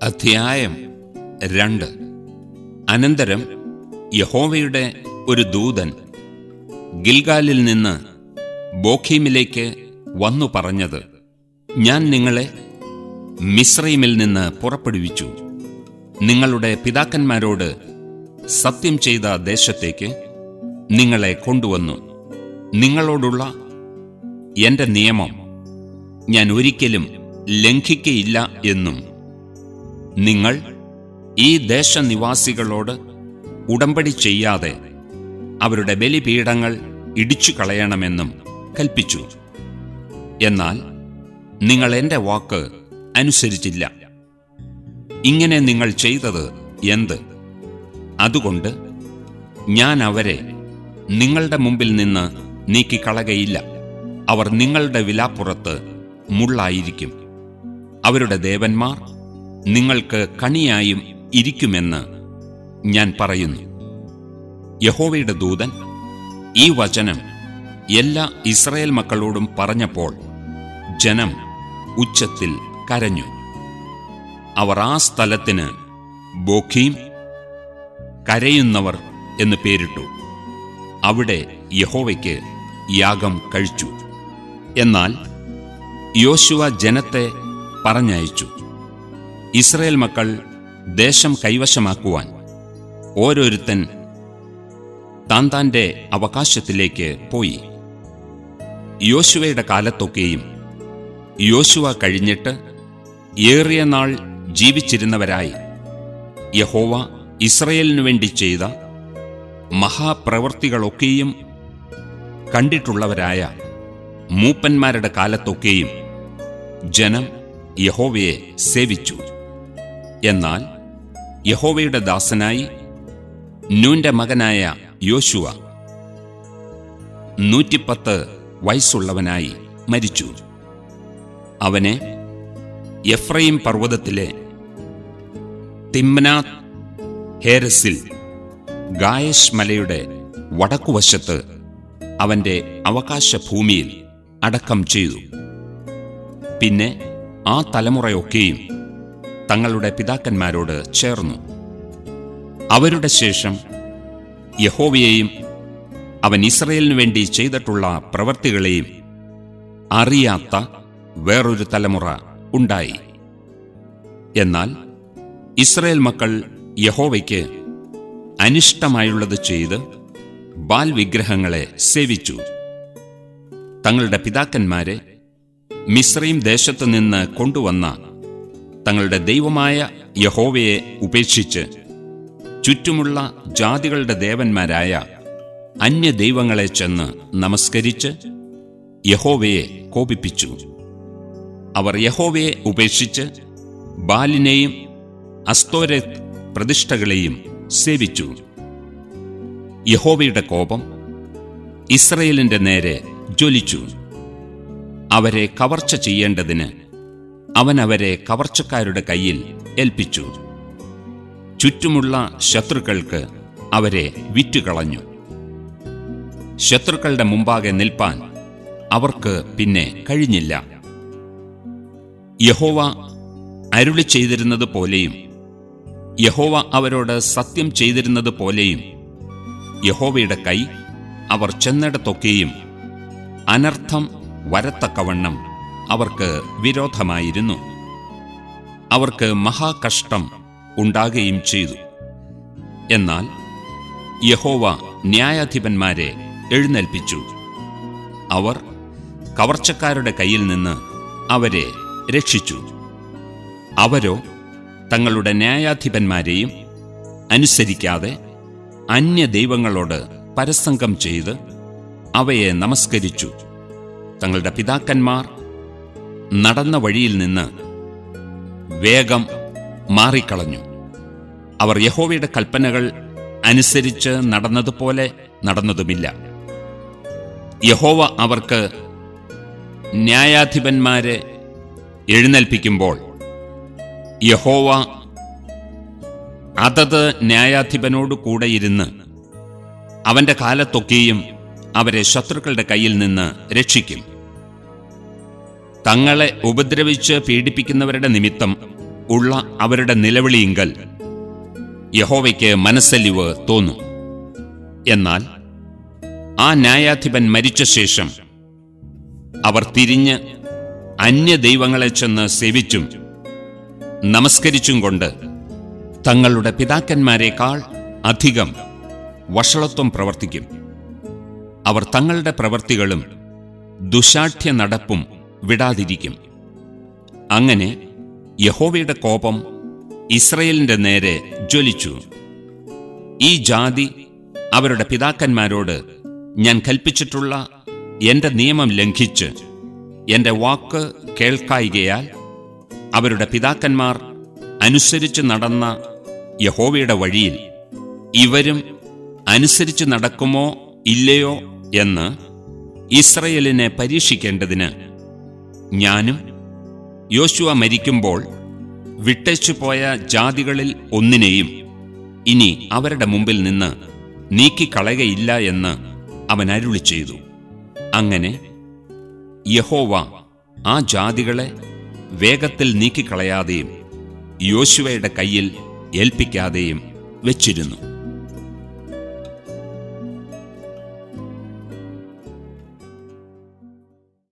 അധ്യായം രണ്ട് അനന്തരം യഹോവയുടെ ഒരു ദൂതൻ ഗിൽഗാലിൽ നിന്ന് ബോഖീമിലേക്ക് വന്നു പറഞ്ഞത് ഞാൻ നിങ്ങളെ മിശ്രൈമിൽ നിന്ന് പുറപ്പെടുവിച്ചു നിങ്ങളുടെ പിതാക്കന്മാരോട് സത്യം ചെയ്ത ദേശത്തേക്ക് നിങ്ങളെ കൊണ്ടുവന്നു നിങ്ങളോടുള്ള എന്റെ നിയമം ഞാൻ ഒരിക്കലും ലംഘിക്കയില്ല എന്നും നിങ്ങൾ ഈ ദേശനിവാസികളോട് ഉടമ്പടി ചെയ്യാതെ അവരുടെ ബലിപീഠങ്ങൾ ഇടിച്ചു കളയണമെന്നും കൽപ്പിച്ചു എന്നാൽ നിങ്ങൾ എന്റെ വാക്ക് അനുസരിച്ചില്ല ഇങ്ങനെ നിങ്ങൾ ചെയ്തത് എന്ത് അതുകൊണ്ട് ഞാൻ അവരെ നിങ്ങളുടെ മുമ്പിൽ നിന്ന് നീക്കിക്കളകയില്ല അവർ നിങ്ങളുടെ വിലാപ്പുറത്ത് മുള്ളായിരിക്കും അവരുടെ ദേവന്മാർ നിങ്ങൾക്ക് കണിയായും ഇരിക്കുമെന്ന് ഞാൻ പറയുന്നു യഹോവയുടെ ദൂതൻ ഈ വചനം എല്ലാ ഇസ്രായേൽ മക്കളോടും പറഞ്ഞപ്പോൾ ജനം ഉച്ചത്തിൽ കരഞ്ഞു അവർ ആ സ്ഥലത്തിന് ബോഖീം കരയുന്നവർ എന്ന് പേരിട്ടു അവിടെ യഹോവയ്ക്ക് യാഗം കഴിച്ചു എന്നാൽ യോശുവ ജനത്തെ പറഞ്ഞയച്ചു ഇസ്രയേൽ മക്കൾ ദേശം കൈവശമാക്കുവാൻ ഓരോരുത്തൻ താൻ താന്റെ അവകാശത്തിലേക്ക് പോയി യോശുവയുടെ കാലത്തൊക്കെയും യോശുവ കഴിഞ്ഞിട്ട് ഏറിയ നാൾ ജീവിച്ചിരുന്നവരായി യഹോവ ഇസ്രയേലിനു വേണ്ടി ചെയ്ത മഹാപ്രവർത്തികളൊക്കെയും കണ്ടിട്ടുള്ളവരായ മൂപ്പന്മാരുടെ കാലത്തൊക്കെയും ജനം യഹോവയെ സേവിച്ചു എന്നാൽ യഹോവയുടെ ദാസനായി നൂന്റെ മകനായ യോശുവ നൂറ്റിപ്പത്ത് വയസ്സുള്ളവനായി മരിച്ചു അവനെ എഫ്രൈം പർവ്വതത്തിലെ തിമ്നാത്ത് ഹേരസിൽ ഗായഷ് മലയുടെ വടക്കുവശത്ത് അവന്റെ അവകാശ ഭൂമിയിൽ അടക്കം ചെയ്തു പിന്നെ ആ തലമുറയൊക്കെയും തങ്ങളുടെ പിതാക്കന്മാരോട് ചേർന്നു അവരുടെ ശേഷം യഹോവയെയും അവൻ ഇസ്രയേലിനു വേണ്ടി ചെയ്തിട്ടുള്ള പ്രവൃത്തികളെയും അറിയാത്ത വേറൊരു തലമുറ ഉണ്ടായി എന്നാൽ ഇസ്രയേൽ മക്കൾ യഹോവയ്ക്ക് അനിഷ്ടമായുള്ളത് ചെയ്ത് ബാൽ വിഗ്രഹങ്ങളെ സേവിച്ചു തങ്ങളുടെ പിതാക്കന്മാരെ മിശ്രയും ദേശത്തു നിന്ന് കൊണ്ടുവന്ന തങ്ങളുടെ ദൈവമായ യഹോവയെ ഉപേക്ഷിച്ച് ചുറ്റുമുള്ള ജാതികളുടെ ദേവന്മാരായ അന്യദൈവങ്ങളെ ചെന്ന് നമസ്കരിച്ച് യഹോവയെ കോപിപ്പിച്ചു അവർ യഹോവയെ ഉപേക്ഷിച്ച് ബാലിനെയും അസ്തോരത് പ്രതിഷ്ഠകളെയും സേവിച്ചു യഹോവയുടെ കോപം ഇസ്രയേലിന്റെ നേരെ ജ്വലിച്ചു അവരെ കവർച്ച ചെയ്യേണ്ടതിന് അവൻ അവരെ കവർച്ചക്കാരുടെ കയ്യിൽ ഏൽപ്പിച്ചു ചുറ്റുമുള്ള ശത്രുക്കൾക്ക് അവരെ വിറ്റുകളഞ്ഞു ശത്രുക്കളുടെ മുമ്പാകെ നിൽപ്പാൻ അവർക്ക് പിന്നെ കഴിഞ്ഞില്ല യഹോവ അരുളി ചെയ്തിരുന്നത് പോലെയും യഹോവ അവരോട് സത്യം ചെയ്തിരുന്നത് പോലെയും യഹോവയുടെ കൈ അവർ ചെന്നിടത്തൊക്കെയും അനർത്ഥം വരത്തക്കവണ്ണം അവർക്ക് വിരോധമായിരുന്നു അവർക്ക് മഹാകഷ്ടം ഉണ്ടാകുകയും ചെയ്തു എന്നാൽ യഹോവ ന്യായാധിപന്മാരെ എഴുന്നേൽപ്പിച്ചു അവർ കവർച്ചക്കാരുടെ കയ്യിൽ നിന്ന് അവരെ രക്ഷിച്ചു അവരോ തങ്ങളുടെ ന്യായാധിപന്മാരെയും അനുസരിക്കാതെ അന്യദൈവങ്ങളോട് പരസംഗം ചെയ്ത് അവയെ നമസ്കരിച്ചു തങ്ങളുടെ പിതാക്കന്മാർ നടന്ന വഴിയിൽ നിന്ന് വേഗം മാറിക്കളഞ്ഞു അവർ യഹോവയുടെ കൽപ്പനകൾ അനുസരിച്ച് നടന്നതുപോലെ നടന്നതുമില്ല യഹോവ അവർക്ക് ന്യായാധിപന്മാരെ എഴുന്നേൽപ്പിക്കുമ്പോൾ യഹോവ അതത് ന്യായാധിപനോട് കൂടെ ഇരുന്ന് അവന്റെ കാലത്തൊക്കെയും അവരെ ശത്രുക്കളുടെ കയ്യിൽ നിന്ന് രക്ഷിക്കും തങ്ങളെ ഉപദ്രവിച്ച് പീഡിപ്പിക്കുന്നവരുടെ നിമിത്തം ഉള്ള അവരുടെ നിലവിളിയിങ്കൽ യഹോവയ്ക്ക് മനസ്സലിവ് തോന്നും എന്നാൽ ആ ന്യായാധിപൻ മരിച്ച ശേഷം അവർ തിരിഞ്ഞ് അന്യദൈവങ്ങളെ ചെന്ന് സേവിച്ചും നമസ്കരിച്ചും കൊണ്ട് തങ്ങളുടെ പിതാക്കന്മാരെക്കാൾ അധികം വഷളത്വം പ്രവർത്തിക്കും അവർ തങ്ങളുടെ പ്രവർത്തികളും ദുശാഠ്യ നടപ്പും വിടാതിരിക്കും അങ്ങനെ യഹോവയുടെ കോപം ഇസ്രയേലിന്റെ നേരെ ജ്വലിച്ചു ഈ ജാതി അവരുടെ പിതാക്കന്മാരോട് ഞാൻ കൽപ്പിച്ചിട്ടുള്ള എന്റെ നിയമം ലംഘിച്ച് എന്റെ വാക്ക് കേൾക്കായികയാൽ അവരുടെ പിതാക്കന്മാർ അനുസരിച്ച് നടന്ന യഹോവയുടെ വഴിയിൽ ഇവരും അനുസരിച്ച് നടക്കുമോ ഇല്ലയോ എന്ന് ഇസ്രയേലിനെ പരീക്ഷിക്കേണ്ടതിന് ഞാനും യോശുവ മരിക്കുമ്പോൾ വിട്ടേച്ചുപോയ ജാതികളിൽ ഒന്നിനെയും ഇനി അവരുടെ മുമ്പിൽ നിന്ന് നീക്കിക്കളയുകയില്ല എന്ന് അവൻ അരുളി ചെയ്തു അങ്ങനെ യഹോവ ആ ജാതികളെ വേഗത്തിൽ നീക്കിക്കളയാതെയും യോശുവയുടെ കയ്യിൽ ഏൽപ്പിക്കാതെയും വെച്ചിരുന്നു